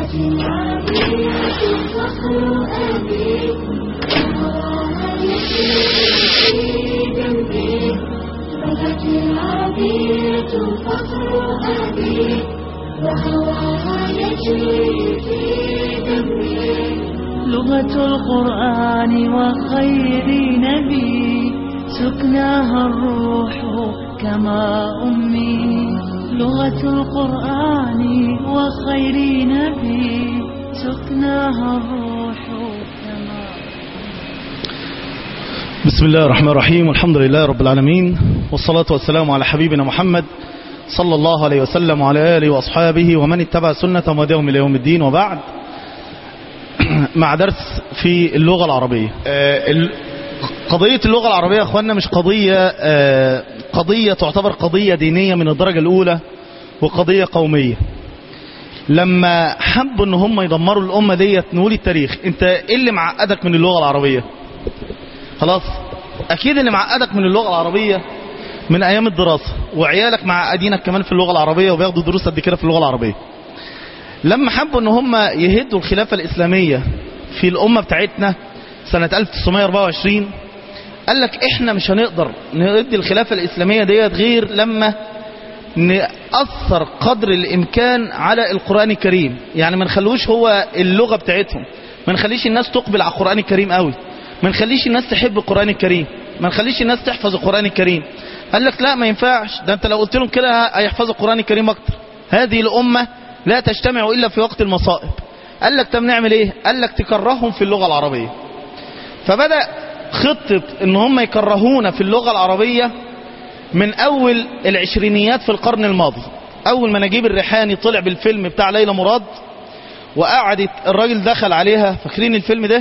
لغة القرآن وخير نبي سكناها الروح كما أمي لغة القرآن وخير نبي سكناها الروح كما بسم الله الرحمن الرحيم والحمد لله رب العالمين والصلاة والسلام على حبيبنا محمد صلى الله عليه وسلم وعلى آله وأصحابه ومن اتبع سنة ومدهم إلى يوم الدين وبعد مع درس في اللغة العربية آه، ال- قضية اللغة العربية يا أخوانا مش قضية آه، قضية تعتبر قضية دينية من الدرجة الأولى وقضية قومية لما حبوا ان هم يدمروا الأمة ديت نقول التاريخ انت ايه اللي معقدك من اللغة العربية خلاص اكيد اللي معقدك من اللغة العربية من ايام الدراسة وعيالك معقدينك كمان في اللغة العربية وبياخدوا دروس قد كده في اللغة العربية لما حبوا ان هم يهدوا الخلافة الاسلامية في الامة بتاعتنا سنة 1924 قال لك احنا مش هنقدر نهد الخلافة الاسلامية ديت غير لما نأثر قدر الامكان على القرآن الكريم يعني ما نخلوش هو اللغة بتاعتهم ما نخليش الناس تقبل على القرآن الكريم قوي ما نخليش الناس تحب القرآن الكريم ما نخليش الناس تحفظ القرآن الكريم قال لك لا ما ينفعش ده انت لو قلت لهم كده هيحفظوا القرآن الكريم اكتر هذه الامة لا تجتمع الا في وقت المصائب قال لك طب نعمل ايه قال لك تكرههم في اللغة العربية فبدأ خطة ان هم يكرهونا في اللغة العربية من اول العشرينيات في القرن الماضي اول ما نجيب الريحاني طلع بالفيلم بتاع ليلى مراد وقعدت الراجل دخل عليها فاكرين الفيلم ده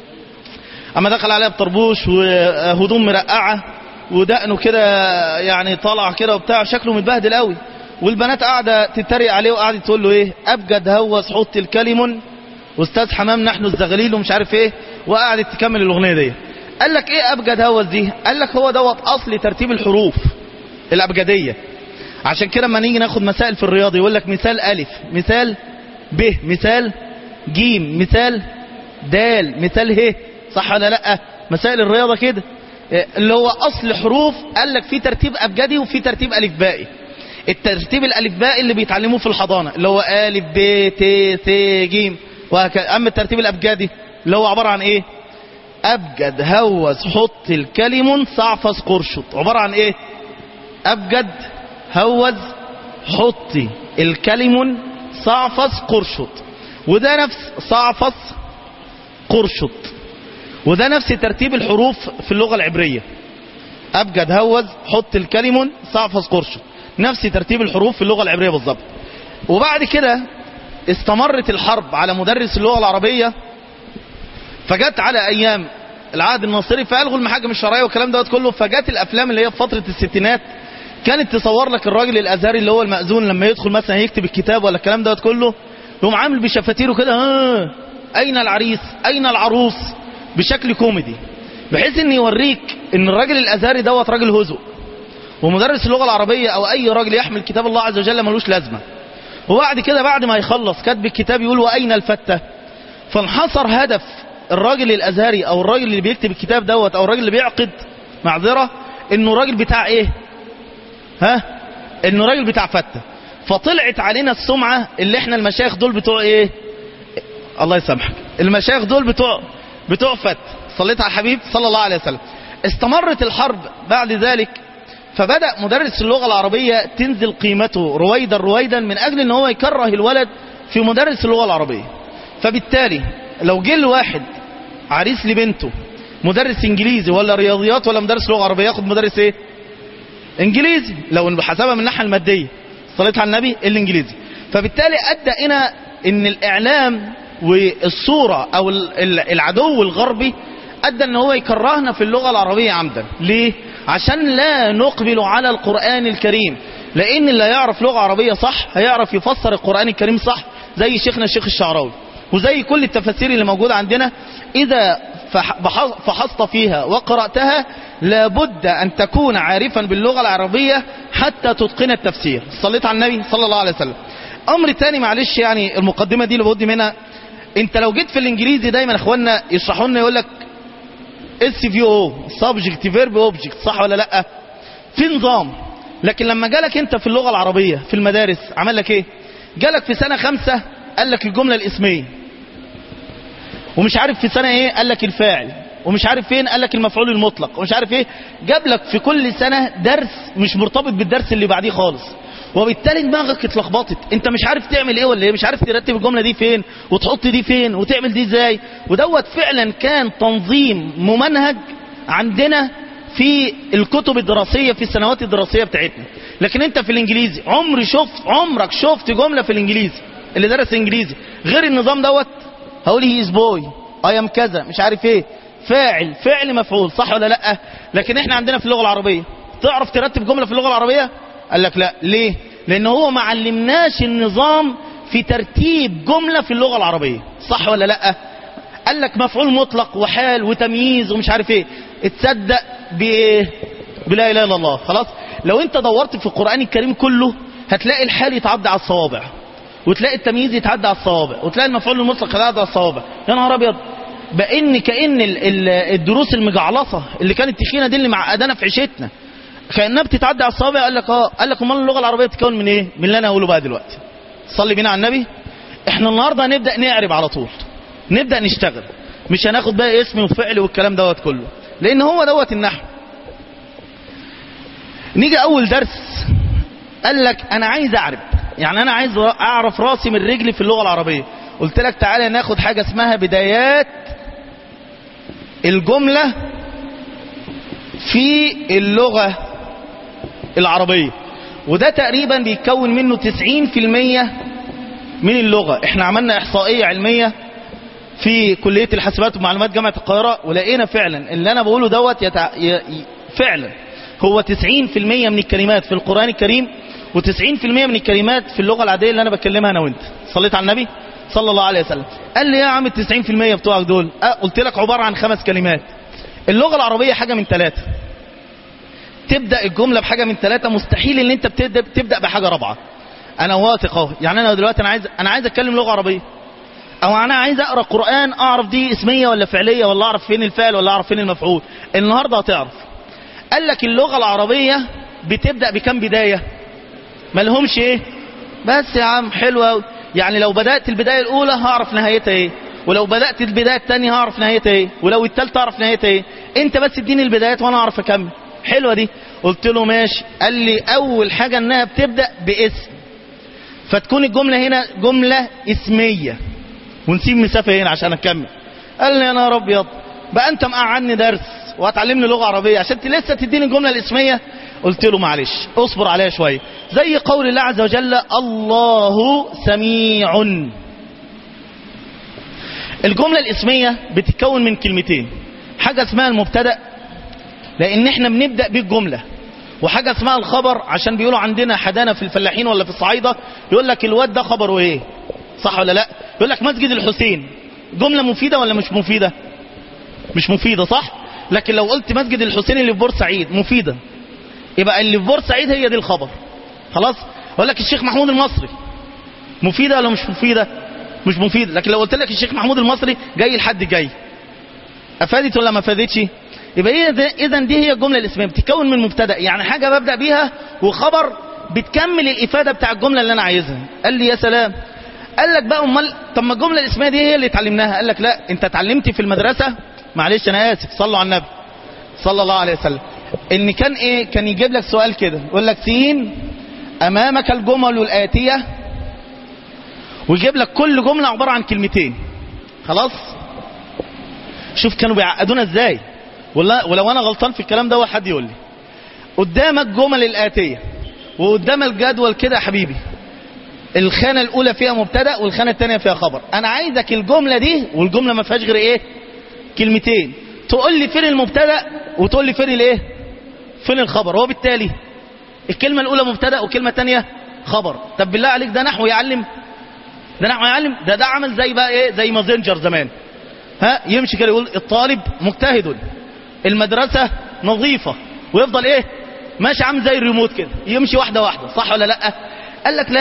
اما دخل عليها بطربوش وهدوم مرقعه ودقنه كده يعني طالع كده وبتاع شكله متبهدل قوي والبنات قاعده تتريق عليه وقعدت تقول له ايه ابجد هوس حط الكلم واستاذ حمام نحن الزغليل ومش عارف ايه وقعدت تكمل الاغنيه دي قال لك ايه ابجد هوس دي قال لك هو دوت اصل ترتيب الحروف الابجديه عشان كده لما نيجي ناخد مسائل في الرياضه يقول لك مثال الف مثال ب مثال جيم مثال دال مثال ه صح ولا لا مسائل الرياضه كده إيه، اللي هو اصل حروف قال لك في ترتيب ابجدي وفي ترتيب الفبائي الترتيب الالفبائي اللي بيتعلموه في الحضانه اللي هو الف ب ت ث ج وهكذا اما الترتيب الابجدي اللي هو عباره عن ايه ابجد هوس حط الكلم صعفص قرشط عباره عن ايه ابجد هوز حطي الكلم صعفص قرشط وده نفس صعفص قرشط وده نفس ترتيب الحروف في اللغة العبرية أبجد هوز حط الكلم صعفص قرشط نفس ترتيب الحروف في اللغة العبرية بالظبط وبعد كده استمرت الحرب على مدرس اللغة العربية فجت على أيام العهد الناصري فألغوا المحاكم الشرعية والكلام دوت كله فجت الأفلام اللي هي في فترة الستينات كانت تصور لك الراجل الأزهري اللي هو المأذون لما يدخل مثلا يكتب الكتاب ولا الكلام دوت كله يقوم عامل بشفاتيره كده ها أين العريس أين العروس بشكل كوميدي بحيث ان يوريك ان الراجل الازهري دوت راجل هزء ومدرس اللغه العربيه او اي راجل يحمل كتاب الله عز وجل ملوش لازمه وبعد كده بعد ما يخلص كتب الكتاب يقول واين الفته فانحصر هدف الراجل الازهري او الراجل اللي بيكتب الكتاب دوت او الراجل اللي بيعقد معذره انه راجل بتاع ايه ها انه راجل بتاع فته فطلعت علينا السمعه اللي احنا المشايخ دول بتوع ايه الله يسامحك المشايخ دول بتوع بتوع فت صليت على الحبيب صلى الله عليه وسلم استمرت الحرب بعد ذلك فبدأ مدرس اللغة العربية تنزل قيمته رويدا رويدا من أجل أن هو يكره الولد في مدرس اللغة العربية فبالتالي لو جه الواحد عريس لبنته مدرس انجليزي ولا رياضيات ولا مدرس لغة عربية ياخد مدرس ايه انجليزي لو حسبها من الناحية المادية صليت على النبي الانجليزي فبالتالي ادى هنا ان الاعلام والصورة او ال- ال- العدو الغربي ادى ان هو يكرهنا في اللغة العربية عمدا ليه عشان لا نقبل على القرآن الكريم لان اللي يعرف لغة عربية صح هيعرف يفسر القرآن الكريم صح زي شيخنا الشيخ الشعراوي وزي كل التفاسير اللي موجودة عندنا اذا فح- بح- فحصت فيها وقرأتها لابد ان تكون عارفا باللغة العربية حتى تتقن التفسير صليت على النبي صلى الله عليه وسلم امر تاني معلش يعني المقدمه دي اللي بودي منها انت لو جيت في الانجليزي دايما اخواننا يشرحوا لنا يقول لك اس في او سبجكت فيرب اوبجكت صح ولا لا في نظام لكن لما جالك انت في اللغه العربيه في المدارس عمل لك ايه جالك في سنه خمسة قال لك الجمله الاسميه ومش عارف في سنه ايه قال لك الفاعل ومش عارف فين قال لك المفعول المطلق ومش عارف ايه جاب لك في كل سنه درس مش مرتبط بالدرس اللي بعديه خالص وبالتالي دماغك اتلخبطت انت مش عارف تعمل ايه ولا ايه مش عارف ترتب الجمله دي فين وتحط دي فين وتعمل دي ازاي ودوت فعلا كان تنظيم ممنهج عندنا في الكتب الدراسيه في السنوات الدراسيه بتاعتنا لكن انت في الانجليزي عمري شفت عمرك شفت جمله في الانجليزي اللي درس انجليزي غير النظام دوت هقول هي از بوي اي ام كذا مش عارف ايه فاعل فعل مفعول صح ولا لا لكن احنا عندنا في اللغه العربيه تعرف ترتب جمله في اللغه العربيه قال لك لا ليه لان هو ما علمناش النظام في ترتيب جمله في اللغه العربيه صح ولا لا قال لك مفعول مطلق وحال وتمييز ومش عارف ايه اتصدق بايه بلا اله الا الله خلاص لو انت دورت في القران الكريم كله هتلاقي الحال يتعدى على الصوابع وتلاقي التمييز يتعدى على الصوابع وتلاقي المفعول المطلق يتعدى على الصوابع يا نهار ابيض بان كان ال- ال- الدروس المجعلصه اللي كانت تخينه دي اللي معقدانا في عيشتنا كانها بتتعدى على الصوابع قال لك اه قال لك امال اللغه العربيه بتتكون من ايه من اللي انا هقوله بقى دلوقتي صلي بينا على النبي احنا النهارده هنبدا نعرب على طول نبدا نشتغل مش هناخد بقى اسم وفعل والكلام دوت كله لان هو دوت النحو نيجي اول درس قال لك انا عايز اعرب يعني انا عايز اعرف راسي من رجلي في اللغه العربيه قلت لك تعالى ناخد حاجه اسمها بدايات الجمله في اللغه العربيه وده تقريبا بيتكون منه 90% من اللغه احنا عملنا احصائيه علميه في كليه الحاسبات ومعلومات جامعه القاهره ولقينا فعلا اللي انا بقوله دوت يتع... ي... ي... فعلا هو 90% من الكلمات في القرآن الكريم و90% من الكلمات في اللغة العادية اللي أنا بكلمها أنا وأنت صليت على النبي صلى الله عليه وسلم قال لي يا عم ال 90% بتوعك دول أه قلت لك عبارة عن خمس كلمات اللغة العربية حاجة من ثلاثة تبدأ الجملة بحاجة من ثلاثة مستحيل ان انت بتبدأ, تبدأ بحاجة رابعة انا واثق اهو يعني انا دلوقتي انا عايز انا عايز اتكلم لغة عربية او انا عايز اقرا قرآن اعرف دي اسمية ولا فعلية ولا اعرف فين الفعل ولا اعرف فين المفعول النهاردة هتعرف قال لك اللغة العربية بتبدأ بكم بداية مالهمش ايه بس يا عم حلوة أوي. يعني لو بدأت البداية الأولى هعرف نهايتها ايه ولو بدأت البداية الثانية هعرف نهايتها ايه ولو الثالثة هعرف نهايتها ايه انت بس اديني البدايات وانا اعرف اكمل حلوة دي قلت له ماشي قال لي اول حاجة انها بتبدأ باسم فتكون الجملة هنا جملة اسمية ونسيب مسافة هنا عشان اكمل قال لي يا نهار ابيض بقى انت مقعني درس وهتعلمني لغة عربية عشان لسه تديني الجملة الاسمية قلت له معلش اصبر عليها شوية زي قول الله عز وجل الله سميع الجملة الاسمية بتتكون من كلمتين حاجة اسمها المبتدأ لان احنا بنبدأ بالجملة وحاجة اسمها الخبر عشان بيقولوا عندنا حدانا في الفلاحين ولا في الصعايدة يقول لك الواد ده خبره ايه صح ولا لا يقول لك مسجد الحسين جملة مفيدة ولا مش مفيدة مش مفيدة صح لكن لو قلت مسجد الحسين اللي في بورسعيد مفيدة يبقى اللي في بورسعيد هي دي الخبر خلاص اقول لك الشيخ محمود المصري مفيدة ولا مش مفيدة مش مفيدة لكن لو قلت لك الشيخ محمود المصري جاي لحد جاي افادت ولا ما افادتش يبقى اذا دي هي الجمله الاسميه بتتكون من مبتدا يعني حاجه ببدا بيها وخبر بتكمل الافاده بتاع الجمله اللي انا عايزها قال لي يا سلام قال لك بقى امال طب ما الجمله الاسميه دي هي اللي اتعلمناها قال لك لا انت اتعلمت في المدرسه معلش انا اسف صلوا على النبي صلى الله عليه وسلم ان كان ايه كان يجيب لك سؤال كده يقول لك سين امامك الجمل الاتيه ويجيب لك كل جمله عباره عن كلمتين خلاص شوف كانوا بيعقدونا ازاي ولا ولو انا غلطان في الكلام ده حد يقول لي قدامك جمل الاتيه وقدام الجدول كده يا حبيبي الخانه الاولى فيها مبتدا والخانه الثانيه فيها خبر انا عايزك الجمله دي والجمله ما فيهاش غير ايه كلمتين تقول لي فين المبتدا وتقول لي فين الايه فين الخبر وبالتالي الكلمه الاولى مبتدا والكلمه الثانيه خبر طب بالله عليك ده نحو يعلم ده نحو يعلم ده ده عمل زي بقى ايه زي مازنجر زمان ها يمشي كده يقول الطالب مجتهد المدرسة نظيفة ويفضل ايه ماشي عامل زي الريموت كده يمشي واحدة واحدة صح ولا لا قال لك لا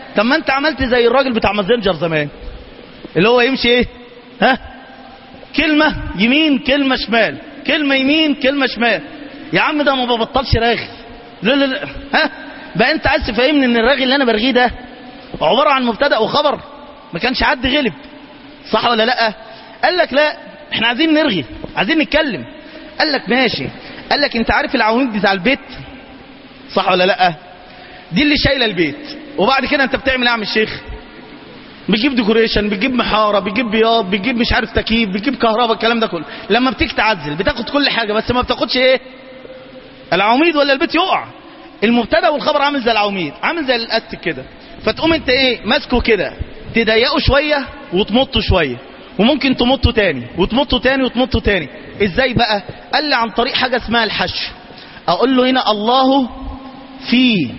طب ما انت عملت زي الراجل بتاع مازنجر زمان اللي هو يمشي ايه ها كلمة يمين كلمة شمال كلمة يمين كلمة شمال يا عم ده ما ببطلش راغي لا لا لا ها بقى انت عايز تفهمني ان الراغي اللي انا برغيه ده عبارة عن مبتدأ وخبر ما كانش حد غلب صح ولا لا قال لك لا احنا عايزين نرغي عايزين نتكلم قال لك ماشي قال لك انت عارف العواميد بتاع البيت صح ولا لا دي اللي شايله البيت وبعد كده انت بتعمل ايه يا عم الشيخ بتجيب ديكوريشن بتجيب محاره بتجيب بياض بتجيب مش عارف تكييف بتجيب كهرباء الكلام ده كله لما بتيجي تعزل بتاخد كل حاجه بس ما بتاخدش ايه العواميد ولا البيت يقع المبتدا والخبر عامل زي العواميد عامل زي الاستك كده فتقوم انت ايه ماسكه كده تضيقه شويه وتمطه شويه وممكن تمطه تاني وتمطه تاني وتمطه تاني ازاي بقى قال لي عن طريق حاجه اسمها الحشو اقول له هنا الله في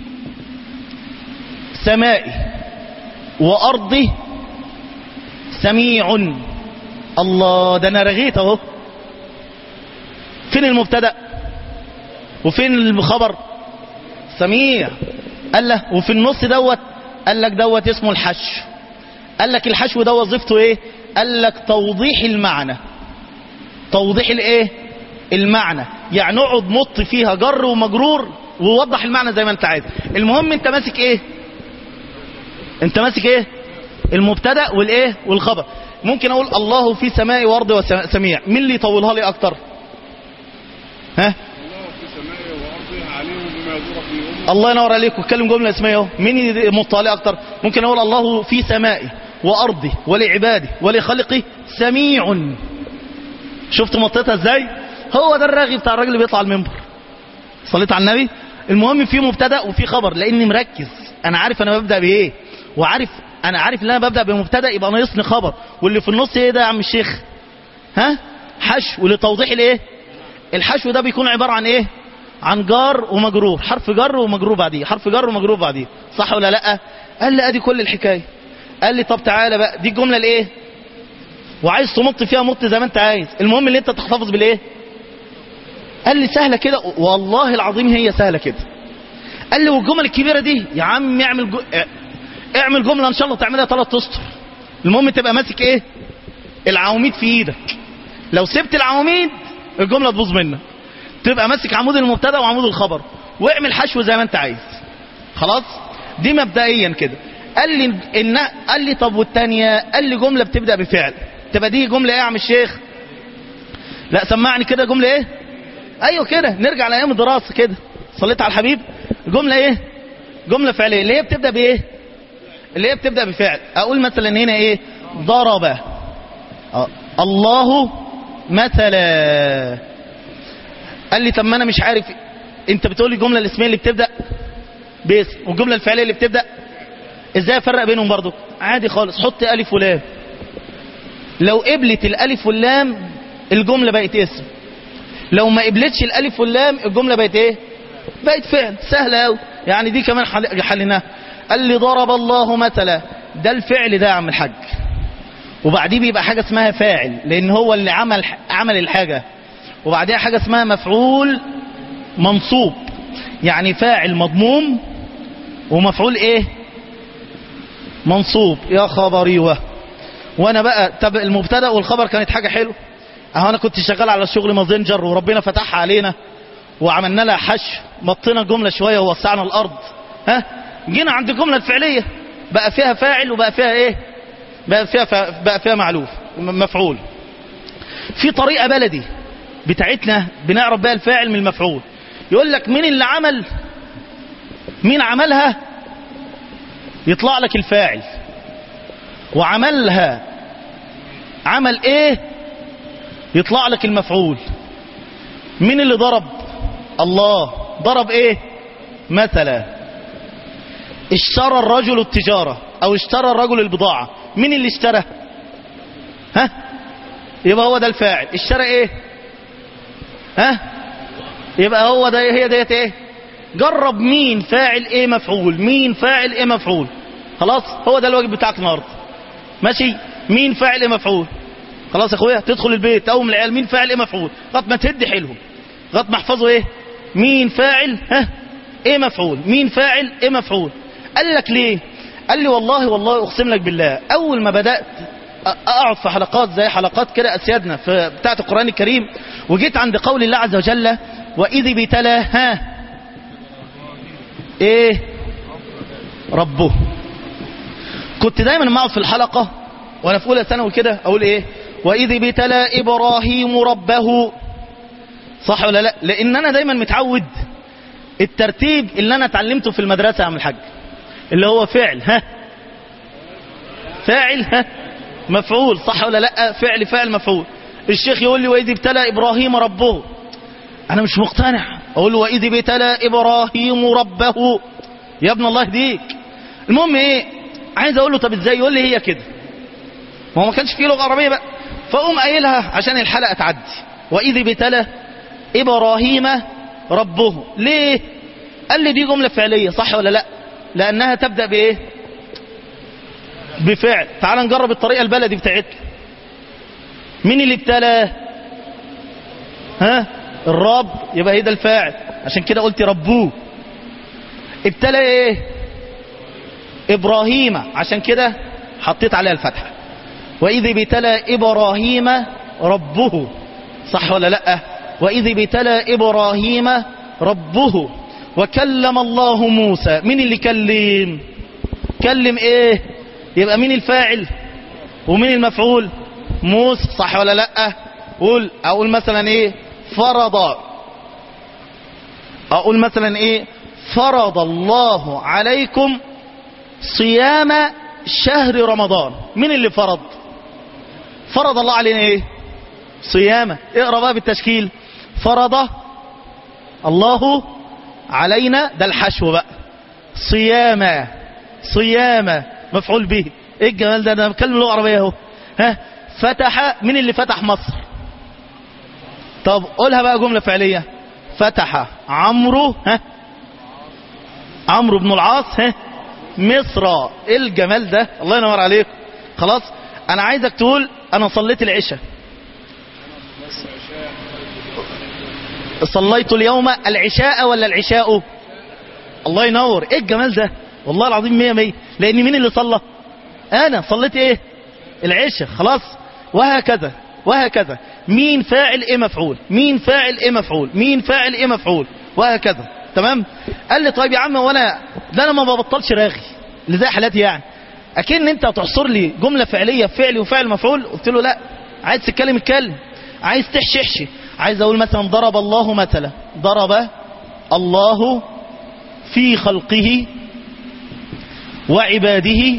سمائي وارضي سميع الله ده انا رغيت اهو فين المبتدا وفين الخبر سميع قال له وفي النص دوت قال لك دوت اسمه الحشو قال لك الحشو ده وظيفته ايه قال لك توضيح المعنى توضيح الايه المعنى يعني اقعد مط فيها جر ومجرور ووضح المعنى زي ما انت عايز المهم انت ماسك ايه انت ماسك ايه المبتدا والايه والخبر ممكن اقول الله في سماء وارض وسميع مين اللي يطولها لي اكتر ها الله في سمائه وارضه عليم بما يدور في امه الله ينور عليك واتكلم جمله اسمها اهو مين يمط عليه اكتر ممكن اقول الله في سمائه وارضه ولعباده ولخلقه سميع شفت مطيتها ازاي هو ده الراغي بتاع الراجل اللي بيطلع المنبر صليت على النبي المهم في مبتدا وفي خبر لاني مركز انا عارف انا ببدا بايه وعارف انا عارف ان انا ببدا بمبتدا يبقى ناقصني خبر واللي في النص ايه ده يا عم الشيخ ها حشو لتوضيح الايه الحشو ده بيكون عباره عن ايه عن جار ومجرور حرف جر ومجرور بعديه حرف جر ومجرور بعديه صح ولا لا قال لي ادي كل الحكايه قال لي طب تعالى بقى دي الجمله الايه وعايز تمط فيها مط زي ما انت عايز المهم ان انت تحتفظ بالايه قال لي سهله كده والله العظيم هي سهله كده قال لي والجمل الكبيره دي يا عم اعمل جو... اعمل جمله ان شاء الله تعملها ثلاث اسطر المهم تبقى ماسك ايه العواميد في ايدك لو سبت العواميد الجمله تبوظ منك تبقى ماسك عمود المبتدا وعمود الخبر واعمل حشو زي ما انت عايز خلاص دي مبدئيا كده قال لي ان قال لي طب والثانيه قال لي جمله بتبدا بفعل تبقى دي جمله ايه يا عم الشيخ لا سمعني كده جمله ايه ايوه كده نرجع لايام الدراسه كده صليت على الحبيب جمله ايه جمله فعليه اللي هي بتبدا بايه اللي هي بتبدا بفعل اقول مثلا هنا ايه ضرب آه. الله مثلا قال لي طب ما انا مش عارف انت بتقول لي الجمله الاسميه اللي بتبدا باسم والجمله الفعليه اللي بتبدا ازاي افرق بينهم برضو عادي خالص حط الف ولام لو قبلت الالف واللام الجمله بقت اسم لو ما قبلتش الالف واللام الجمله بقت ايه بقت فعل سهله قوي يعني دي كمان حل- حليناها قال لي ضرب الله مثلا ده الفعل ده يا عم الحاج وبعديه بيبقى حاجه اسمها فاعل لان هو اللي عمل عمل الحاجه وبعديها حاجه اسمها مفعول منصوب يعني فاعل مضموم ومفعول ايه منصوب يا خبري و وانا بقى طب المبتدا والخبر كانت حاجه حلوه اهو انا كنت شغال على الشغل مازنجر وربنا فتحها علينا وعملنا لها حش مطينا الجمله شويه ووسعنا الارض ها جينا عند الجمله الفعليه بقى فيها فاعل وبقى فيها ايه بقى فيها فا- بقى فيها معلوف م- مفعول في طريقه بلدي بتاعتنا بنعرف بيها الفاعل من المفعول يقول لك مين اللي عمل مين عملها يطلع لك الفاعل وعملها عمل ايه يطلع لك المفعول مين اللي ضرب الله ضرب ايه مثلا اشترى الرجل التجارة او اشترى الرجل البضاعة مين اللي اشترى ها يبقى هو ده الفاعل اشترى ايه ها يبقى هو ده هي ديت ايه جرب مين فاعل ايه مفعول مين فاعل ايه مفعول خلاص هو ده الواجب بتاعك النهارده ماشي مين فاعل ايه مفعول خلاص يا اخويا تدخل البيت تقوم العيال مين فاعل ايه مفعول لغايه ما تهد حيلهم لغايه ما احفظوا ايه مين فاعل ها ايه مفعول مين فاعل ايه مفعول قال لك ليه قال لي والله والله اقسم لك بالله اول ما بدات أ- اقعد في حلقات زي حلقات كده اسيادنا في بتاعه القران الكريم وجيت عند قول الله عز وجل واذ ابتلى ها ايه ربه كنت دايما لما اقعد في الحلقه وانا في اولى ثانوي كده اقول ايه واذ ابتلى ابراهيم ربه صح ولا لا لان انا دايما متعود الترتيب اللي انا اتعلمته في المدرسه يا عم الحاج اللي هو فعل ها فاعل ها مفعول صح ولا لا فعل فاعل مفعول الشيخ يقول لي واذ ابتلى ابراهيم ربه انا مش مقتنع اقول له واذ ابتلى ابراهيم ربه يا ابن الله يهديك المهم ايه عايز اقول له طب ازاي يقول لي هي كده ما هو ما كانش فيه لغه عربيه بقى فاقوم قايلها عشان الحلقه تعدي واذ ابتلى ابراهيم ربه ليه قال لي دي جمله فعليه صح ولا لا لانها تبدا بايه بفعل تعال نجرب الطريقه البلدي بتاعتنا مين اللي ابتلى ها الرب يبقى هي ده الفاعل عشان كده قلت ربوه ابتلى ايه ابراهيم عشان كده حطيت عليها الفتحه واذ ابتلى ابراهيم ربه صح ولا لا واذ ابتلى ابراهيم ربه وكلم الله موسى مين اللي كلم كلم ايه يبقى مين الفاعل ومين المفعول موسى صح ولا لا قول اقول مثلا ايه فرض اقول مثلا ايه فرض الله عليكم صيام شهر رمضان مين اللي فرض فرض الله علينا ايه صيامه اقرا بقى بالتشكيل فرض الله علينا ده الحشو بقى صياما صياما مفعول به ايه الجمال ده انا بتكلم لغه عربيه اهو ها فتح مين اللي فتح مصر طب قولها بقى جمله فعليه فتح عمرو ها عمرو بن العاص ها مصر ايه الجمال ده الله ينور عليك خلاص انا عايزك تقول انا صليت العشاء صليت اليوم العشاء ولا العشاء الله ينور ايه الجمال ده والله العظيم مية مية لان مين اللي صلى انا صليت ايه العشاء خلاص وهكذا وهكذا مين فاعل ايه مفعول مين فاعل ايه مفعول مين فاعل ايه مفعول وهكذا تمام قال لي طيب يا عم وانا ده انا ما ببطلش راغي اللي زي حالاتي يعني اكن انت هتحصر لي جمله فعليه فعل وفعل مفعول قلت له لا عايز تتكلم اتكلم عايز تحشي احشي عايز اقول مثلا ضرب الله مثلا ضرب الله في خلقه وعباده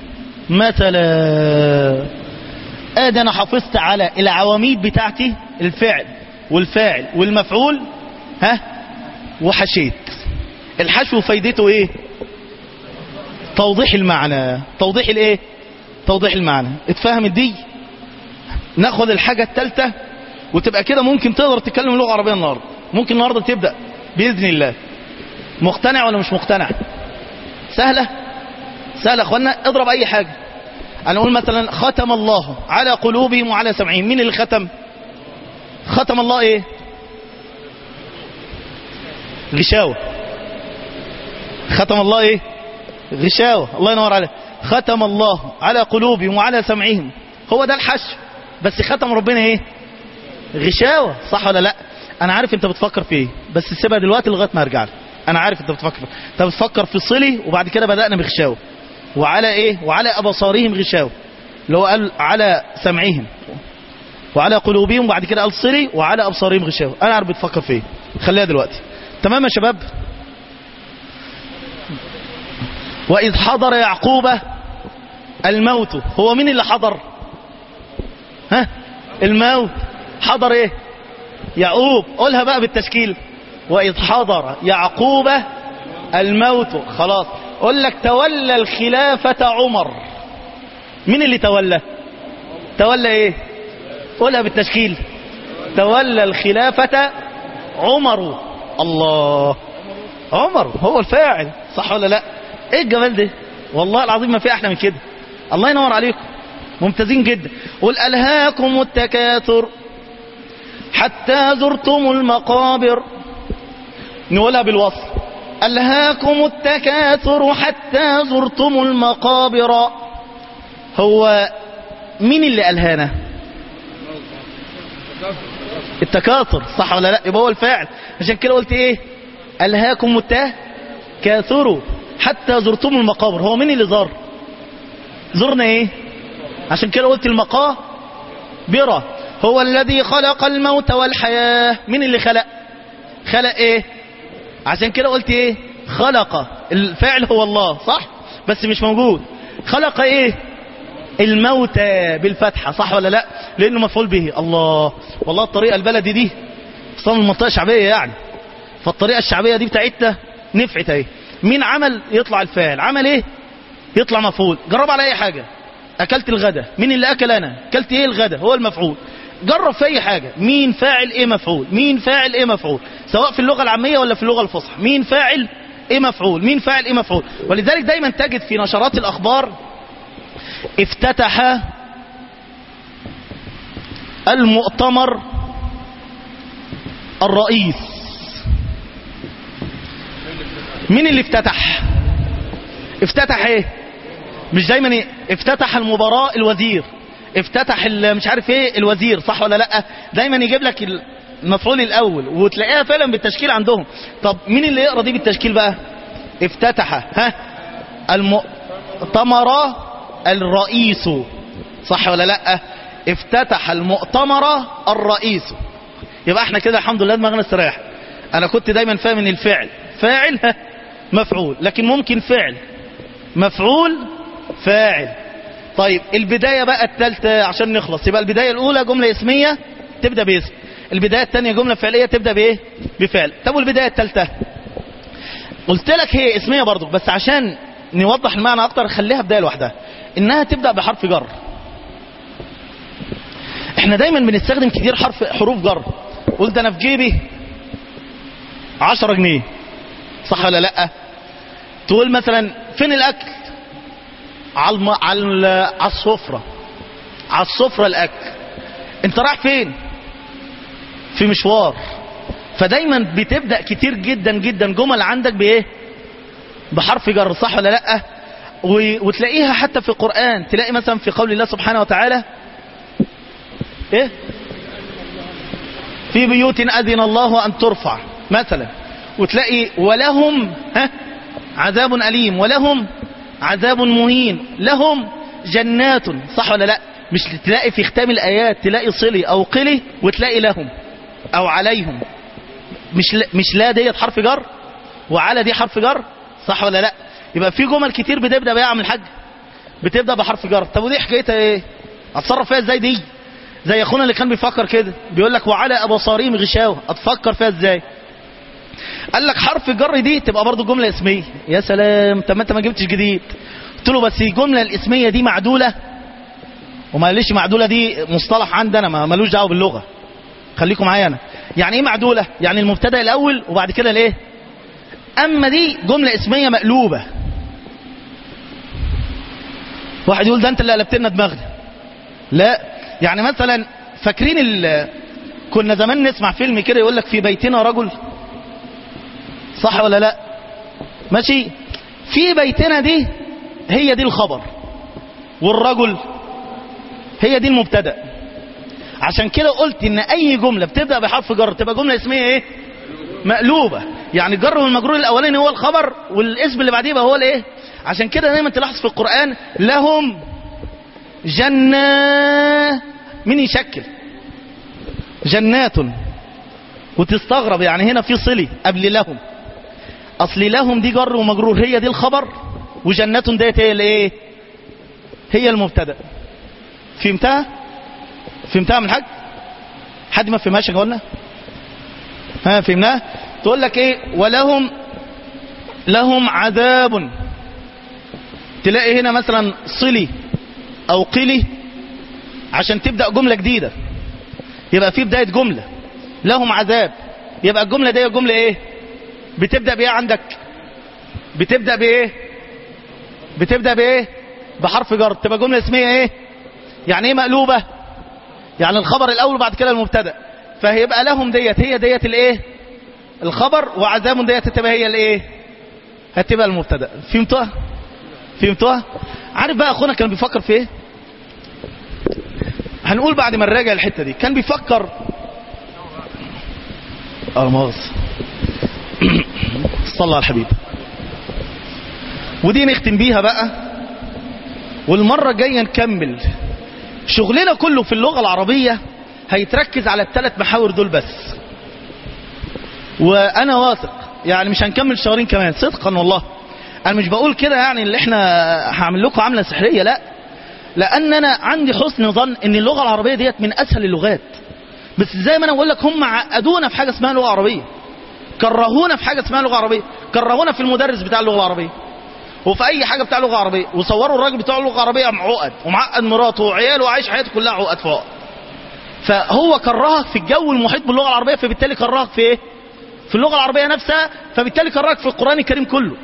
مثلا ادي انا حافظت على العواميد بتاعتي الفعل والفاعل والمفعول ها وحشيت الحشو فايدته ايه توضيح المعنى توضيح الايه توضيح المعنى اتفهم دي ناخد الحاجة الثالثة وتبقى كده ممكن تقدر تتكلم لغة عربية النهاردة ممكن النهاردة تبدأ بإذن الله مقتنع ولا مش مقتنع سهلة سهلة يا اخوانا اضرب اي حاجة انا اقول مثلا ختم الله على قلوبهم وعلى سمعهم مين اللي ختم ختم الله ايه غشاوة ختم الله ايه غشاوة الله ينور عليك ختم الله على قلوبهم وعلى سمعهم هو ده الحشو بس ختم ربنا ايه غشاوة صح ولا لا انا عارف انت بتفكر في ايه بس سيبها دلوقتي لغايه ما ارجع لك انا عارف انت بتفكر في انت بتفكر في صلي وبعد كده بدأنا بغشاوة وعلى ايه وعلى ابصارهم غشاوة اللي هو قال على سمعهم وعلى قلوبهم وبعد كده قال صلي وعلى ابصارهم غشاوة انا عارف بتفكر في ايه خليها دلوقتي تمام يا شباب وإذ حضر يعقوب الموت هو مين اللي حضر ها الموت حضر ايه يعقوب قولها بقى بالتشكيل وإذ حضر يعقوب الموت خلاص قول لك تولى الخلافة عمر مين اللي تولى تولى ايه قولها بالتشكيل تولى الخلافة عمر الله عمر هو الفاعل صح ولا لا ايه الجمال ده والله العظيم ما في احلى من كده الله ينور عليكم ممتازين جدا قل الهاكم التكاثر حتى زرتم المقابر نقولها بالوصل ألهاكم التكاثر حتى زرتم المقابر هو مين اللي ألهانا التكاثر صح ولا لا يبقى هو الفاعل عشان كده قلت ايه ألهاكم التكاثر حتى زرتم المقابر هو مين اللي زار زرنا ايه عشان كده قلت المقابر هو الذي خلق الموت والحياة مين اللي خلق خلق ايه عشان كده قلت ايه خلق الفاعل هو الله صح بس مش موجود خلق ايه الموتى بالفتحة صح ولا لا لانه مفعول به الله والله الطريقة البلدي دي اصلا المنطقة شعبية يعني فالطريقة الشعبية دي بتاعتنا نفعت ايه مين عمل يطلع الفاعل عمل ايه يطلع مفعول جرب على اي حاجة اكلت الغدا مين اللي اكل انا اكلت ايه الغدا هو المفعول جرب في اي حاجة مين فاعل ايه مفعول مين فاعل ايه مفعول سواء في اللغة العامية ولا في اللغة الفصحى مين فاعل ايه مفعول مين فاعل ايه مفعول ولذلك دايما تجد في نشرات الاخبار افتتح المؤتمر الرئيس مين اللي افتتح افتتح ايه مش دايما ايه افتتح المباراة الوزير افتتح ال- مش عارف ايه الوزير صح ولا لا دايما يجيب لك المفعول الاول وتلاقيها فعلا بالتشكيل عندهم طب مين اللي يقرا دي بالتشكيل بقى افتتح ها المؤتمر الرئيس صح ولا لا افتتح المؤتمر الرئيس يبقى احنا كده الحمد لله دماغنا استريح انا كنت دايما فاهم ان الفعل فاعل ها، مفعول لكن ممكن فعل مفعول فاعل طيب البداية بقى الثالثة عشان نخلص يبقى البداية الأولى جملة اسمية تبدأ باسم البداية الثانية جملة فعلية تبدأ بإيه بفعل طب والبداية الثالثة قلت لك هي اسمية برضو بس عشان نوضح المعنى أكتر خليها بداية لوحدها إنها تبدأ بحرف جر احنا دايما بنستخدم كتير حرف حروف جر قلت انا في جيبي 10 جنيه صح ولا لا تقول مثلا فين الاكل على الم... على ال- على السفره على السفره الاكل انت رايح فين في مشوار فدايما بتبدا كتير جدا جدا جمل عندك بايه بحرف جر صح ولا لا و... وتلاقيها حتى في القران تلاقي مثلا في قول الله سبحانه وتعالى ايه في بيوت اذن الله ان ترفع مثلا وتلاقي ولهم ها عذاب اليم ولهم عذاب مهين لهم جنات صح ولا لا مش تلاقي في ختام الايات تلاقي صلي او قلي وتلاقي لهم او عليهم مش لا مش لا ديت حرف جر وعلى دي حرف جر صح ولا لا يبقى في جمل كتير بتبدا بيها من الحاج بتبدا بحرف جر طب ودي حكايتها ايه اتصرف فيها ازاي دي زي اخونا اللي كان بيفكر كده بيقول لك وعلى ابصارهم غشاوه اتفكر فيها ازاي قال لك حرف الجر دي تبقى برضو جمله اسميه يا سلام طب ما انت ما جبتش جديد قلت له بس الجمله الاسميه دي معدوله وما قاليش معدوله دي مصطلح عندنا ما ملوش دعوه باللغه خليكم معايا انا يعني ايه معدوله يعني المبتدا الاول وبعد كده الايه اما دي جمله اسميه مقلوبه واحد يقول ده انت اللي قلبت لنا دماغنا لا يعني مثلا فاكرين ال... كنا زمان نسمع فيلم كده يقول لك في بيتنا رجل صح ولا لا ماشي في بيتنا دي هي دي الخبر والرجل هي دي المبتدا عشان كده قلت ان اي جمله بتبدا بحرف جر تبقى جمله اسميه ايه مقلوبه يعني الجر والمجرور الاولاني هو الخبر والاسم اللي بعديه بقى هو الايه عشان كده دايما تلاحظ في القران لهم جنة مين يشكل جنات وتستغرب يعني هنا في صلي قبل لهم اصل لهم دي جر ومجرور هي دي الخبر وجنات ديت هي الايه هي المبتدا فهمتها فهمتها من حاج حد ما فهمهاش يا قلنا ها فهمناها تقول لك ايه ولهم لهم عذاب تلاقي هنا مثلا صلي او قلي عشان تبدأ جملة جديدة يبقى في بداية جملة لهم عذاب يبقى الجملة دي جملة ايه بتبدأ بايه عندك بتبدأ بايه بتبدأ بايه بحرف جر تبقى جملة اسمية ايه يعني ايه مقلوبة يعني الخبر الاول وبعد كده المبتدا فهيبقى لهم ديت هي ديت الايه الخبر وعذاب ديت تبقى هي الايه هتبقى المبتدا فهمتوها فهمتوها عارف بقى اخونا كان بيفكر في ايه هنقول بعد ما نراجع الحته دي كان بيفكر اه مؤاخذة صلى على الحبيب ودي نختم بيها بقى والمرة الجاية نكمل شغلنا كله في اللغة العربية هيتركز على الثلاث محاور دول بس وانا واثق يعني مش هنكمل شهرين كمان صدقا والله انا مش بقول كده يعني اللي احنا هعمل لكم عملة سحرية لا لان انا عندي حسن ظن ان اللغة العربية ديت من اسهل اللغات بس زي ما انا بقول لك هم عقدونا في حاجة اسمها لغة عربية كرهونا في حاجة اسمها لغة عربية كرهونا في المدرس بتاع اللغة العربية وفي اي حاجة بتاع لغة عربية وصوروا الراجل بتاع اللغة العربية عقد ومعقد مراته وعياله وعايش حياته كلها عقد في عقد فهو كرهك في الجو المحيط باللغة العربية فبالتالي كرهك في ايه في اللغة العربية نفسها فبالتالي كرهك في القرآن الكريم كله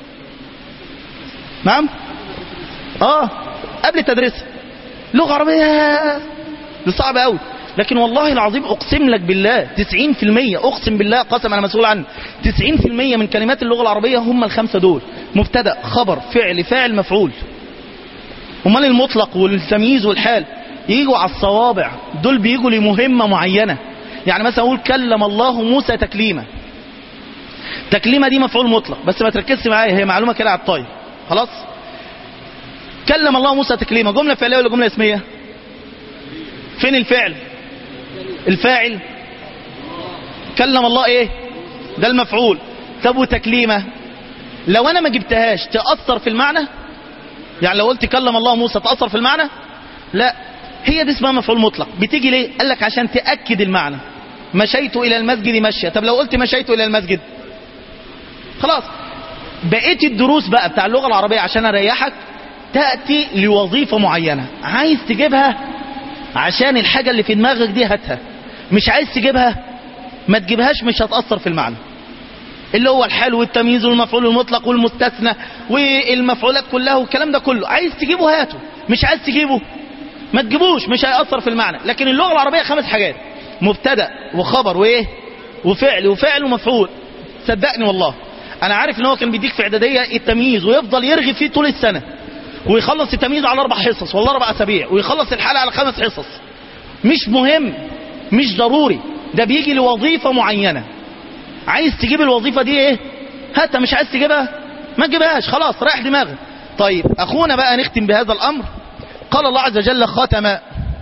نعم اه قبل تدريسها لغة عربية دي صعبة قوي لكن والله العظيم اقسم لك بالله 90% اقسم بالله قسم انا مسؤول عنه 90% من كلمات اللغة العربية هم الخمسة دول مبتدا خبر فعل فاعل مفعول امال المطلق والتمييز والحال يجوا على الصوابع دول بيجوا لمهمة معينة يعني مثلا اقول كلم الله موسى تكليما تكليمة دي مفعول مطلق بس ما تركزش معايا هي معلومة كده على الطاير خلاص كلم الله موسى تكليما جملة فعلية ولا جملة اسمية فين الفعل الفاعل كلم الله ايه ده المفعول طب وتكليمة لو انا ما جبتهاش تأثر في المعنى يعني لو قلت كلم الله موسى تأثر في المعنى لا هي دي اسمها مفعول مطلق بتيجي ليه قال لك عشان تأكد المعنى مشيت الى المسجد مشيا طب لو قلت مشيت الى المسجد خلاص بقيت الدروس بقى بتاع اللغة العربية عشان اريحك تأتي لوظيفة معينة عايز تجيبها عشان الحاجة اللي في دماغك دي هاتها مش عايز تجيبها ما تجيبهاش مش هتأثر في المعنى اللي هو الحال والتمييز والمفعول المطلق والمستثنى والمفعولات كلها والكلام ده كله عايز تجيبه هاته مش عايز تجيبه ما تجيبوش مش هيأثر في المعنى لكن اللغة العربية خمس حاجات مبتدا وخبر وايه وفعل وفعل ومفعول صدقني والله انا عارف ان هو كان بيديك في اعداديه التمييز ويفضل يرغي فيه طول السنه ويخلص التمييز على اربع حصص ولا اربع اسابيع ويخلص الحلقه على خمس حصص مش مهم مش ضروري ده بيجي لوظيفه معينه عايز تجيب الوظيفه دي ايه هاتها مش عايز تجيبها ما تجيبهاش خلاص رايح دماغك طيب اخونا بقى نختم بهذا الامر قال الله عز وجل ختم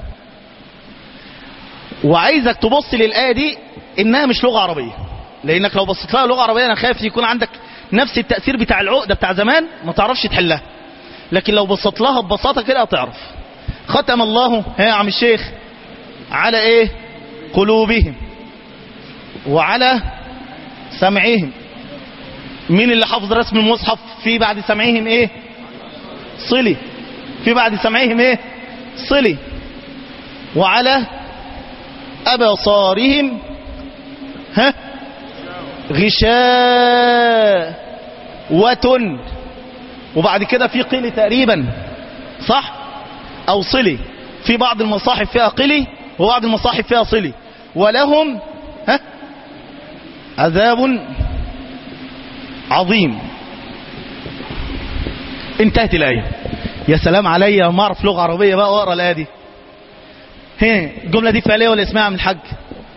وعايزك تبص للايه دي انها مش لغه عربيه لانك لو بصيت لها لغه عربيه انا خايف يكون عندك نفس التاثير بتاع العقده بتاع زمان ما تعرفش تحلها لكن لو بصيت لها ببساطه كده هتعرف ختم الله ها يا عم الشيخ على ايه قلوبهم وعلى سمعهم مين اللي حافظ رسم المصحف في بعد سمعهم ايه صلي في بعد سمعهم ايه صلي وعلى أبصارهم ها غشاوة وبعد كده في قلي تقريبا صح أو صلي في بعض المصاحف فيها قلي وبعض المصاحف فيها صلي ولهم ها عذاب عظيم انتهت الآية يا سلام عليا ما اعرف لغة عربية بقى واقرا الآية دي هنا الجملة دي فعلية ولا اسمها من الحج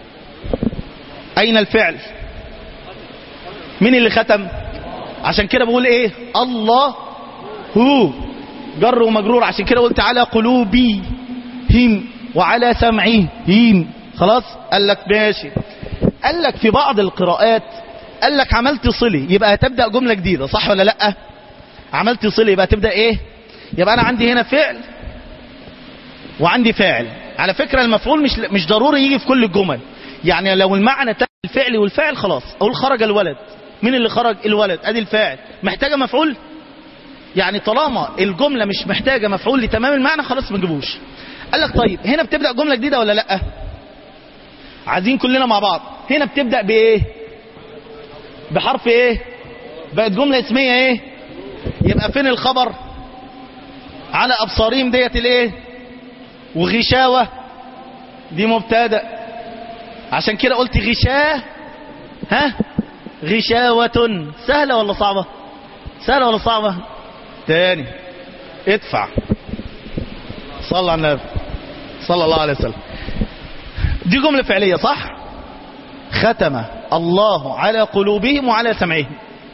أين الفعل مين اللي ختم عشان كده بقول ايه الله هو جر ومجرور عشان كده قلت على قلوبي هم وعلى سمعي هم خلاص قال لك ماشي قال لك في بعض القراءات قال لك عملت صلي يبقى هتبدأ جملة جديدة صح ولا لا عملت صلي يبقى تبدأ ايه يبقى انا عندي هنا فعل وعندي فاعل على فكرة المفعول مش مش ضروري يجي في كل الجمل يعني لو المعنى تم الفعل والفاعل خلاص اقول خرج الولد مين اللي خرج الولد ادي الفاعل محتاجة مفعول يعني طالما الجملة مش محتاجة مفعول لتمام المعنى خلاص ما نجيبوش قال لك طيب هنا بتبدأ جملة جديدة ولا لا عايزين كلنا مع بعض هنا بتبدأ بايه بحرف ايه بقت جملة اسمية ايه يبقى فين الخبر على ابصارهم ديت الايه وغشاوة دي مبتدا عشان كده قلت غشاه ها غشاوة سهلة ولا صعبة سهلة ولا صعبة تاني ادفع صلى على النبي صلى الله عليه وسلم دي جملة فعلية صح ختم الله على قلوبهم وعلى سمعهم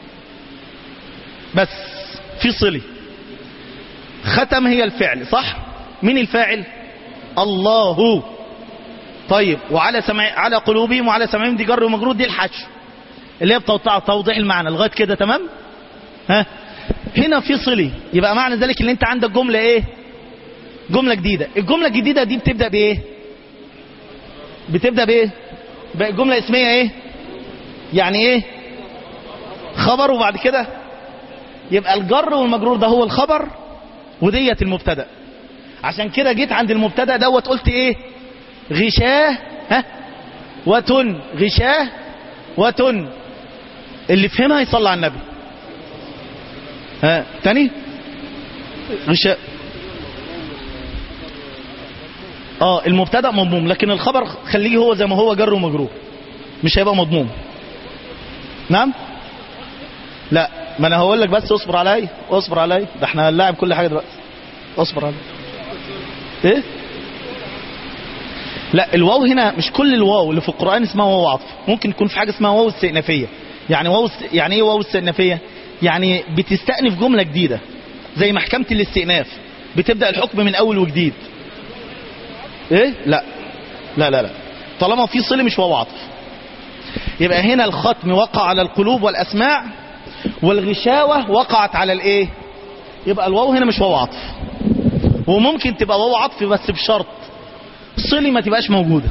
بس في صلي ختم هي الفعل صح مين الفاعل الله طيب وعلى سمع على قلوبهم وعلى سمعهم دي جر ومجرور دي الحشو اللي هي بتوضيح توضيح المعنى لغايه كده تمام ها هنا في صلي يبقى معنى ذلك ان انت عندك جمله ايه جمله جديده الجمله الجديده دي بتبدا بايه بتبدا بايه بقى جمله اسميه ايه يعني ايه خبر وبعد كده يبقى الجر والمجرور ده هو الخبر وديت المبتدا عشان كده جيت عند المبتدا دوت قلت ايه غشاه ها وتن غشاه وتن اللي فهمها يصلي على النبي ها تاني غشاء اه المبتدا مضموم لكن الخبر خليه هو زي ما هو جر ومجرور مش هيبقى مضموم نعم لا ما انا هقول لك بس اصبر عليا اصبر عليا ده احنا هنلاعب كل حاجه دلوقتي اصبر عليا ايه لا الواو هنا مش كل الواو اللي في القرآن اسمها واو عطف ممكن يكون في حاجة اسمها واو استئنافية يعني واو است... يعني ايه واو استئنافية يعني بتستأنف جملة جديدة زي محكمة الاستئناف بتبدأ الحكم من أول وجديد ايه لا لا لا لا طالما في صلة مش واو عطف يبقى هنا الختم وقع على القلوب والأسماع والغشاوة وقعت على الايه يبقى الواو هنا مش واو عطف وممكن تبقى واو عطف بس بشرط صلي ما تبقاش موجودة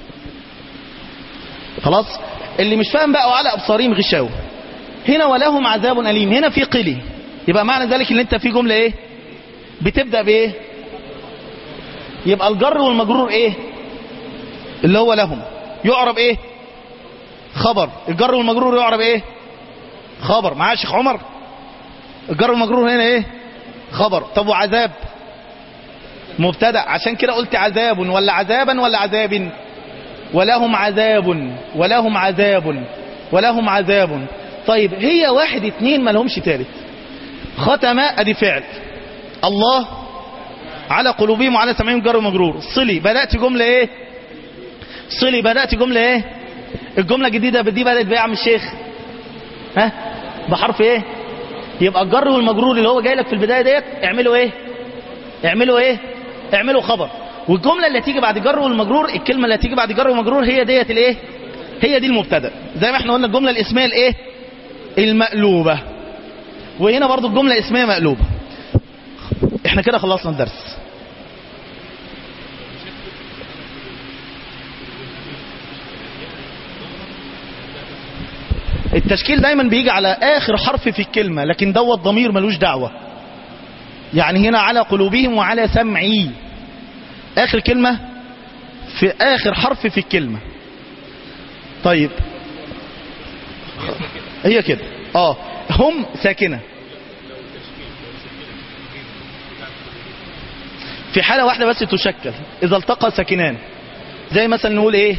خلاص اللي مش فاهم بقى وعلى أبصارهم غشاوة هنا ولهم عذاب أليم هنا في قلي يبقى معنى ذلك ان انت في جملة ايه بتبدأ بايه يبقى الجر والمجرور ايه اللي هو لهم يعرب ايه خبر الجر والمجرور يعرب ايه خبر معايا شيخ عمر الجر والمجرور هنا ايه خبر طب وعذاب مبتدا عشان كده قلت عذاب ولا عذابا ولا عذاب ولهم عذاب ولهم عذاب ولهم عذاب طيب هي واحد اتنين ما لهمش تالت ختم ادي فعل الله على قلوبهم وعلى سمعهم جر ومجرور صلي بدأت جملة ايه صلي بدأت جملة ايه الجملة الجديدة دي بدأت بإيه يا عم الشيخ ها بحرف ايه يبقى الجر والمجرور اللي هو جاي لك في البداية ديت اعملوا ايه اعملوا ايه اعملوا خبر والجملة اللي هتيجي بعد جر والمجرور الكلمة اللي هتيجي بعد جر ومجرور هي ديت الايه هي دي المبتدا زي ما احنا قلنا الجملة الاسمية الايه المقلوبة وهنا برضو الجملة الاسمية مقلوبة احنا كده خلصنا الدرس التشكيل دايما بيجي على اخر حرف في الكلمة لكن دوت ضمير ملوش دعوة يعني هنا على قلوبهم وعلى سمعي اخر كلمة في اخر حرف في الكلمة طيب هي كده اه هم ساكنة في حالة واحدة بس تشكل اذا التقى ساكنان زي مثلا نقول ايه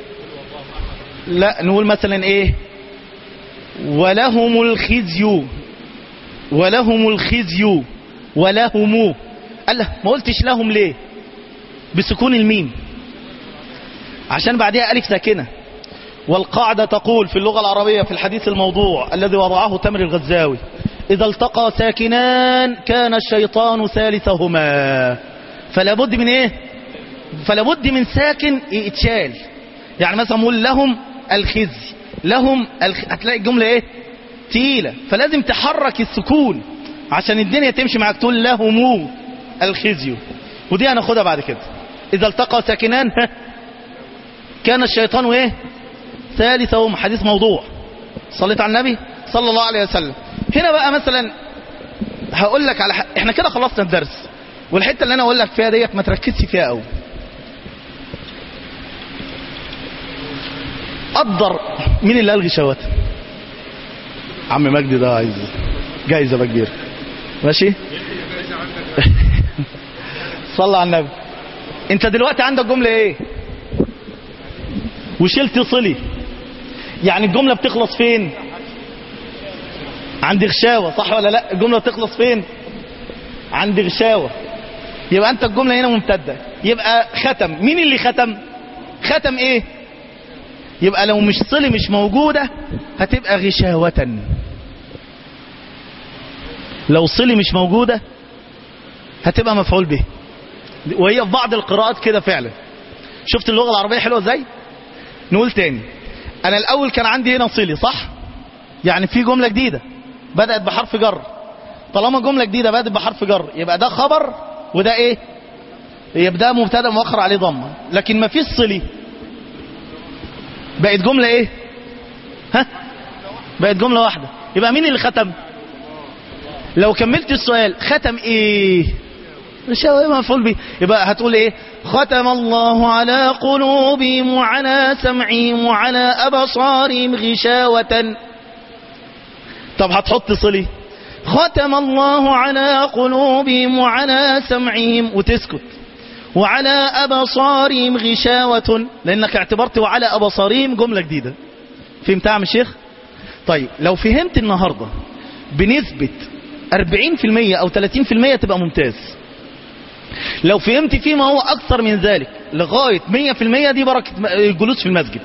لا نقول مثلا ايه ولهم الخزي ولهم الخزي ولهم قال له ما قلتش لهم ليه بسكون الميم عشان بعدها ألف ساكنة والقاعدة تقول في اللغة العربية في الحديث الموضوع الذي وضعه تمر الغزاوي إذا التقى ساكنان كان الشيطان ثالثهما فلا بد من إيه فلا بد من ساكن يتشال يعني مثلا نقول لهم الخزي لهم الخ... هتلاقي الجملة إيه تقيلة فلازم تحرك السكون عشان الدنيا تمشي معاك تقول لهم الخزي ودي هناخدها بعد كده إذا التقى ساكنان كان الشيطان ايه ثالثهم حديث موضوع صليت على النبي صلى الله عليه وسلم هنا بقى مثلا هقول لك على ح... احنا كده خلصنا الدرس والحته اللي انا اقول لك فيها ديت ما تركزش فيها قوي قدر مين اللي الغي شوات عم مجدي ده عايز جايزه بقى كبيره ماشي صلى على النبي انت دلوقتي عندك جمله ايه وشلت صلي يعني الجملة بتخلص فين عند غشاوة صح ولا لا الجملة تخلص فين عند غشاوة يبقى انت الجملة هنا ممتدة يبقى ختم مين اللي ختم ختم ايه يبقى لو مش صلي مش موجودة هتبقى غشاوة لو صلي مش موجودة هتبقى مفعول به وهي في بعض القراءات كده فعلا شفت اللغة العربية حلوة ازاي نقول تاني انا الاول كان عندي هنا صلي صح يعني في جملة جديدة بدأت بحرف جر طالما جملة جديدة بدأت بحرف جر يبقى ده خبر وده ايه يبقى ده مبتدا مؤخر عليه ضمه لكن ما فيش صلي بقت جملة ايه ها بقت جملة واحدة يبقى مين اللي ختم لو كملت السؤال ختم ايه مش هو مفعول به يبقى هتقول ايه ختم الله على قلوبهم وعلى سمعهم وعلى ابصارهم غشاوة طب هتحط صلي ختم الله على قلوبهم وعلى سمعهم وتسكت وعلى أبصارهم غشاوة لأنك اعتبرت وعلى أبصارهم جملة جديدة فهمتها يا عم الشيخ طيب لو فهمت النهاردة بنسبة 40% أو 30% تبقى ممتاز لو فهمت فيما هو أكثر من ذلك لغاية 100% دي بركة الجلوس في المسجد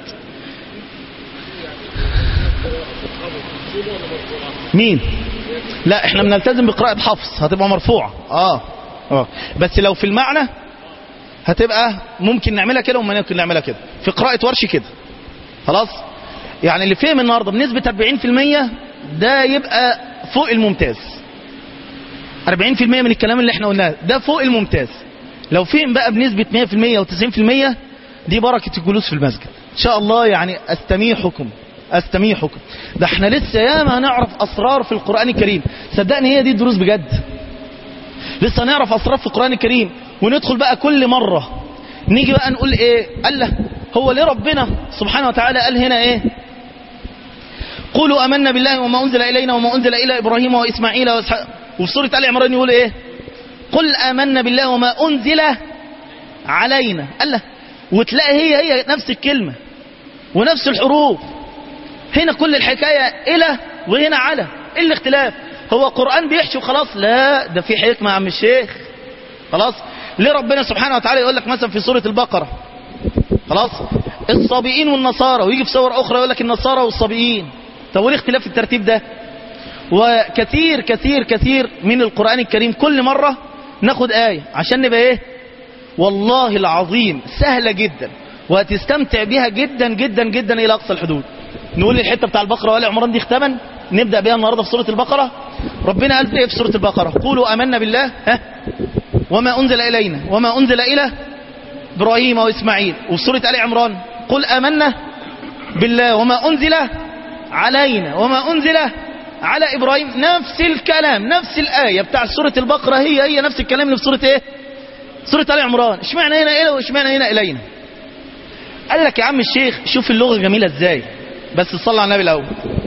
مين لا احنا بنلتزم بقراءة حفص هتبقى مرفوعة اه اه بس لو في المعنى هتبقى ممكن نعملها كده وممكن نعملها كده في قراءة ورش كده خلاص يعني اللي فهم النهارده بنسبة 40% ده يبقى فوق الممتاز 40% من الكلام اللي احنا قلناه ده فوق الممتاز لو فهم بقى بنسبة 100% و90% دي بركة الجلوس في المسجد ان شاء الله يعني استميحكم استميحكم ده احنا لسه ياما هنعرف اسرار في القرآن الكريم صدقني هي دي الدروس بجد لسه هنعرف اسرار في القرآن الكريم وندخل بقى كل مرة نيجي بقى نقول ايه قال له هو ليه ربنا سبحانه وتعالى قال هنا ايه قولوا امنا بالله وما انزل الينا وما انزل الى ابراهيم واسماعيل واسحاق وفي سوره ال عمران يقول ايه قل امنا بالله وما انزل علينا قال له وتلاقي هي هي نفس الكلمه ونفس الحروف هنا كل الحكايه الى وهنا على ايه الاختلاف هو قران بيحشي وخلاص لا ده في حكمه يا عم الشيخ خلاص ليه ربنا سبحانه وتعالى يقول لك مثلا في سوره البقره خلاص الصابئين والنصارى ويجي في صور اخرى يقول لك النصارى والصابئين طب وليه اختلاف الترتيب ده وكثير كثير كثير من القرآن الكريم كل مرة ناخد آية عشان نبقى ايه والله العظيم سهلة جدا وهتستمتع بها جدا جدا جدا إلى أقصى الحدود نقول الحتة بتاع البقرة وآل عمران دي اختما نبدأ بها النهاردة في سورة البقرة ربنا قال ايه في سورة البقرة قولوا آمنا بالله ها وما أنزل إلينا وما أنزل إلى إبراهيم وإسماعيل وفي سورة آل عمران قل آمنا بالله وما أنزل علينا وما أنزل على إبراهيم نفس الكلام نفس الآية بتاع سورة البقرة هي هي نفس الكلام اللي في سورة إيه سورة آل عمران اشمعنى هنا إلى واشمعنى هنا إلينا قال لك يا عم الشيخ شوف اللغة جميلة إزاي بس صلى على النبي الأول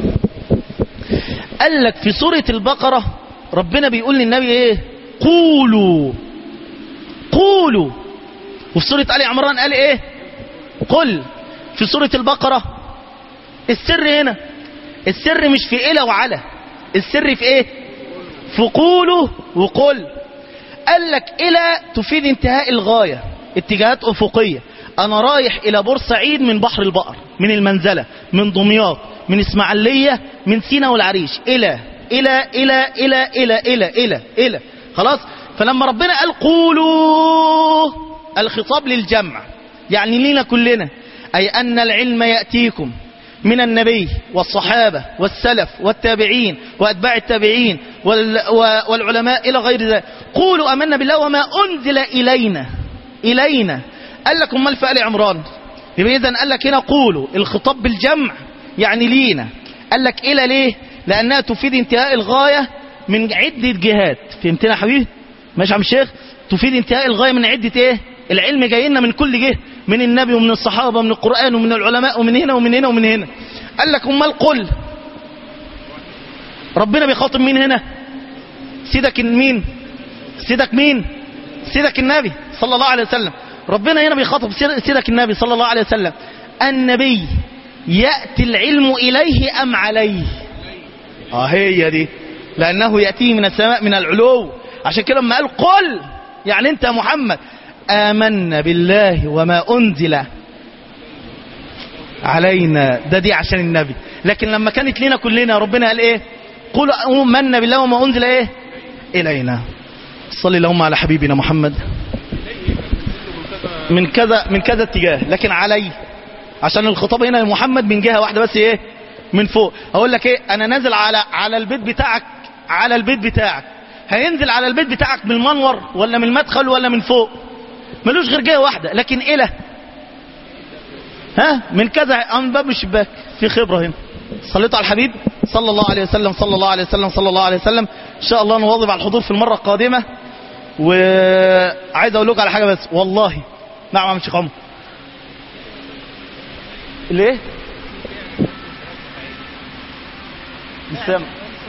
قال لك في سورة البقرة ربنا بيقول للنبي إيه قولوا قولوا وفي سورة آل عمران قال إيه قل في سورة البقرة السر هنا السر مش في إلى وعلى السر في ايه في قوله وقل قال لك إلى تفيد انتهاء الغاية اتجاهات أفقية أنا رايح إلى بورسعيد من بحر البقر من المنزلة من دمياط من إسماعيلية من سينا والعريش إلى إلى إلى إلى إلى إلى إلى إلى خلاص فلما ربنا قال قولوا الخطاب للجمع يعني لينا كلنا أي أن العلم يأتيكم من النبي والصحابة والسلف والتابعين وأتباع التابعين وال والعلماء إلى غير ذلك قولوا أمنا بالله وما أنزل إلينا إلينا قال لك أمال في آل عمران يبقى إذن قال لك هنا قولوا الخطاب بالجمع يعني لينا قال لك إلى ليه لأنها تفيد انتهاء الغاية من عدة جهات فهمتنا يا حبيبي ماشي يا عم الشيخ تفيد انتهاء الغاية من عدة ايه العلم جاي لنا من كل جهه من النبي ومن الصحابة ومن القرآن ومن العلماء ومن هنا ومن هنا ومن هنا قال لك امال قل ربنا بيخاطب مين هنا سيدك مين سيدك مين سيدك النبي صلى الله عليه وسلم ربنا هنا بيخاطب سيدك النبي صلى الله عليه وسلم النبي يأتي العلم إليه أم عليه اه هي دي لانه ياتيه من السماء من العلو عشان كده لما قال قل يعني انت يا محمد امنا بالله وما انزل علينا ده دي عشان النبي لكن لما كانت لنا كلنا ربنا قال ايه قل امنا بالله وما انزل ايه الينا صلي اللهم على حبيبنا محمد من كذا من كذا اتجاه لكن علي عشان الخطاب هنا لمحمد من جهه واحده بس ايه من فوق اقول لك ايه انا نازل على على البيت بتاعك على البيت بتاعك هينزل على البيت بتاعك من المنور ولا من المدخل ولا من فوق ملوش غير جهه واحده لكن الى ها من كذا من باب الشباك في خبره هنا صليتوا على الحبيب صلى الله عليه وسلم صلى الله عليه وسلم صلى الله عليه وسلم ان شاء الله نواظب على الحضور في المره القادمه وعايز اقول لكم على حاجه بس والله نعم يا عم شيخ عمر ليه مش سامع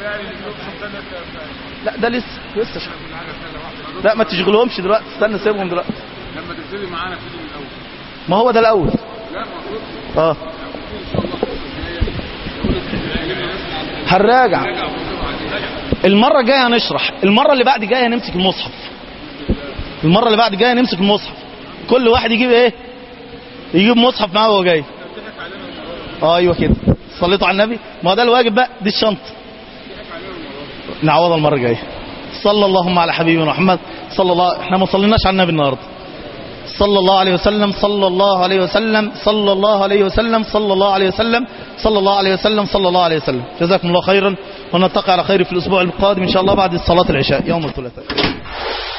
لا ده لسه لسه شغال. لا ما تشغلهمش دلوقتي استنى سيبهم دلوقتي لما تنزلي معانا في من الاول ما هو ده الاول لا ما اقصدش اه ان شاء الله الخطوه الجايه هنراجع المرة الجاية هنشرح المرة اللي بعد جاية هنمسك المصحف المرة اللي بعد جاية هنمسك المصحف كل واحد يجيب ايه يجيب مصحف معاه وهو جاي اه ايوه كده صليتوا على النبي ما هو ده الواجب بقى دي الشنطة نعوضها المرة الجاية صلى اللهم على حبيبنا محمد صلى الله احنا ما صليناش على النبي النهارده صلى الله عليه وسلم صلى الله عليه وسلم صلى الله عليه وسلم صلى الله عليه وسلم صلى الله عليه وسلم صلى الله عليه وسلم جزاكم الله خيرا ونلتقي على خير في الاسبوع القادم ان شاء الله بعد صلاه العشاء يوم الثلاثاء